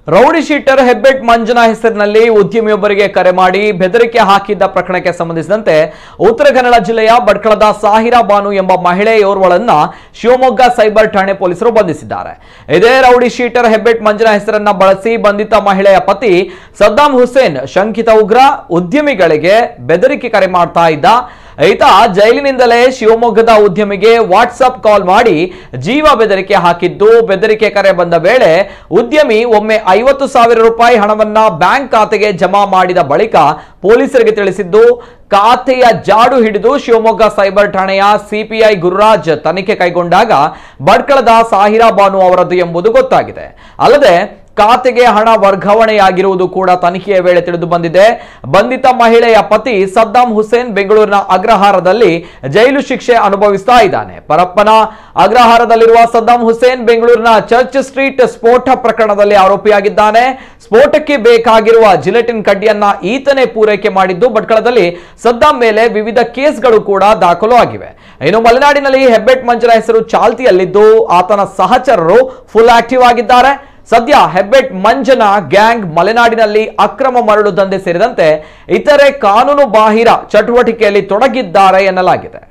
rowdy sheeter ಹೆಬ್ಬೆಟ್ ಮಂಜನ ಹೆಸರಿನಲ್ಲಿ ಉದ್ಯಮಿಯೊಬ್ಬರಿಗೆ ಕರೆ ಮಾಡಿ ಬೆದರಿಕೆ ಹಾಕಿದ್ದ ಪ್ರಕರಣಕ್ಕೆ ಸಂಬಂಧಿಸಿದಂತೆ ಉತ್ತರ ಕನ್ನಡ ಜಿಲ್ಲೆಯ ಭಟ್ಕಳದ ಸಾಹಿರಾ ಬಾನು ಎಂಬ ಮಹಿಳೆಯೋರ್ವಳನ್ನ ಶಿವಮೊಗ್ಗ ಸೈಬರ್ ಠಾಣೆ ಪೊಲೀಸರು ಬಂಧಿಸಿದ್ದಾರೆ ಇದೇ ರೌಡಿ ಶೀಟರ್ ಹೆಬ್ಬೆಟ್ ಮಂಜನ ಹೆಸರನ್ನ ಬಳಸಿ ಬಂಧಿತ ಮಹಿಳೆಯ ಪತಿ ಸದ್ದಾಂ ಹುಸೇನ್ ಶಂಕಿತ ಉಗ್ರ ಉದ್ಯಮಿಗಳಿಗೆ ಬೆದರಿಕೆ ಕರೆ ಮಾಡ್ತಾ ಇದ್ದ ಈತ ಜೈಲಿನಿಂದಲೇ ಶಿವಮೊಗ್ಗದ ಉದ್ಯಮಿಗೆ ವಾಟ್ಸಪ್ ಕಾಲ್ ಮಾಡಿ ಜೀವ ಬೆದರಿಕೆ ಹಾಕಿದ್ದು ಬೆದರಿಕೆ ಕರೆ ಬಂದ ವೇಳೆ ಉದ್ಯಮಿ ಒಮ್ಮೆ ಐವತ್ತು ಸಾವಿರ ರೂಪಾಯಿ ಹಣವನ್ನ ಬ್ಯಾಂಕ್ ಖಾತೆಗೆ ಜಮಾ ಮಾಡಿದ ಬಳಿಕ ಪೊಲೀಸರಿಗೆ ತಿಳಿಸಿದ್ದು ಖಾತೆಯ ಜಾಡು ಹಿಡಿದು ಶಿವಮೊಗ್ಗ ಸೈಬರ್ ಠಾಣೆಯ ಸಿಪಿಐ ಗುರುರಾಜ್ ತನಿಖೆ ಕೈಗೊಂಡಾಗ ಭಟ್ಕಳದ ಸಾಹಿರಾ ಬಾನು ಅವರದ್ದು ಎಂಬುದು ಗೊತ್ತಾಗಿದೆ ಅಲ್ಲದೆ ಖಾತೆಗೆ ಹಣ ವರ್ಗಾವಣೆಯಾಗಿರುವುದು ಕೂಡ ತನಿಖೆಯ ವೇಳೆ ತಿಳಿದು ಬಂದಿದೆ ಬಂಧಿತ ಮಹಿಳೆಯ ಪತಿ ಸದ್ದಾಂ ಹುಸೇನ್ ಬೆಂಗಳೂರಿನ ಅಗ್ರಹಾರದಲ್ಲಿ ಜೈಲು ಶಿಕ್ಷೆ ಅನುಭವಿಸ್ತಾ ಇದ್ದಾನೆ ಪರಪ್ಪನ ಅಗ್ರಹಾರದಲ್ಲಿರುವ ಸದ್ದಾಂ ಹುಸೇನ್ ಬೆಂಗಳೂರಿನ ಚರ್ಚ್ ಸ್ಟ್ರೀಟ್ ಸ್ಫೋಟ ಪ್ರಕರಣದಲ್ಲಿ ಆರೋಪಿಯಾಗಿದ್ದಾನೆ ಸ್ಫೋಟಕ್ಕೆ ಬೇಕಾಗಿರುವ ಜಿಲೆಟಿನ್ ಕಡ್ಡಿಯನ್ನ ಈತನೇ ಪೂರೈಕೆ ಮಾಡಿದ್ದು ಭಟ್ಕಳದಲ್ಲಿ ಸದ್ದಾಂ ಮೇಲೆ ವಿವಿಧ ಕೇಸ್ಗಳು ಕೂಡ ದಾಖಲು ಆಗಿವೆ ಇನ್ನು ಮಲೆನಾಡಿನಲ್ಲಿ ಹೆಬ್ಬೆಟ್ ಮಂಜರ ಹೆಸರು ಚಾಲ್ತಿಯಲ್ಲಿದ್ದು ಆತನ ಸಹಚರರು ಫುಲ್ ಆಕ್ಟಿವ್ ಆಗಿದ್ದಾರೆ ಸದ್ಯ ಹೆಬ್ಬೆಟ್ ಮಂಜನ ಗ್ಯಾಂಗ್ ಮಲೆನಾಡಿನಲ್ಲಿ ಅಕ್ರಮ ಮರಳು ದಂಧೆ ಸೇರಿದಂತೆ ಇತರೆ ಕಾನೂನು ಬಾಹಿರ ಚಟುವಟಿಕೆಯಲ್ಲಿ ತೊಡಗಿದ್ದಾರೆ ಎನ್ನಲಾಗಿದೆ